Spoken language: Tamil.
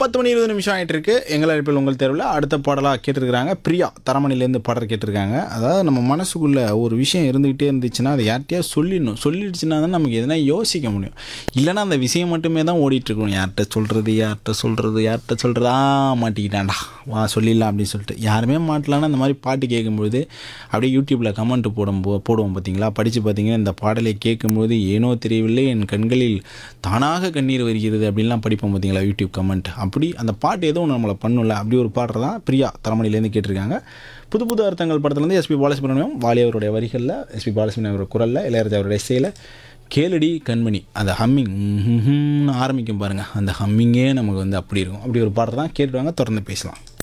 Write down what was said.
பத்து மணி இருபது நிமிஷம் ஆகிட்டு இருக்கு எங்கள் அழைப்பில் உங்கள் தேர்வில் அடுத்த பாடலாக கேட்டிருக்கிறாங்க பிரியா தரமணிலேருந்து பாடல் கேட்டிருக்காங்க அதாவது நம்ம மனசுக்குள்ள ஒரு விஷயம் இருந்துக்கிட்டே இருந்துச்சுன்னா அதை யார்கிட்டயா சொல்லிடணும் சொல்லிடுச்சுன்னா தான் நமக்கு எதனா யோசிக்க முடியும் இல்லைன்னா அந்த விஷயம் மட்டுமே தான் ஓடிட்டு இருக்கணும் யார்கிட்ட சொல்கிறது யார்கிட்ட சொல்கிறது யார்கிட்ட சொல்கிறது ஆ மாட்டிக்கிட்டான்டா வா சொல்லிடலாம் அப்படின்னு சொல்லிட்டு யாருமே மாட்டலான்னா இந்த மாதிரி பாட்டு கேட்கும்பொழுது அப்படியே யூடியூப்பில் கமெண்ட் போடும் போ போடுவோம் பார்த்தீங்களா படித்து பார்த்தீங்கன்னா இந்த பாடலை கேட்கும்போது ஏனோ தெரியவில்லை என் கண்களில் தானாக கண்ணீர் வருகிறது அப்படின்லாம் படிப்போம் பார்த்தீங்களா யூடியூப் கமெண்ட் அப்படி அந்த பாட்டு எதுவும் நம்மளை பண்ணும்ல அப்படி ஒரு பாடுறது தான் பிரியா தரமணிலேருந்து கேட்டிருக்காங்க புது புது அர்த்தங்கள் படத்துலேருந்து எஸ்பி பாலசுப்ரமணியம் வாலி அவருடைய வரிகளில் எஸ்பி பாலசுப்ரமணியம் அவரோட குரலில் இளையராஜா அவருடைய இசையில் கேளடி கண்மணி அந்த ஹம்மிங் ஆரம்பிக்கும் பாருங்கள் அந்த ஹம்மிங்கே நமக்கு வந்து அப்படி இருக்கும் அப்படி ஒரு பாடுறது தான் கேட்டுவாங்க தொடர்ந்து பேசலாம்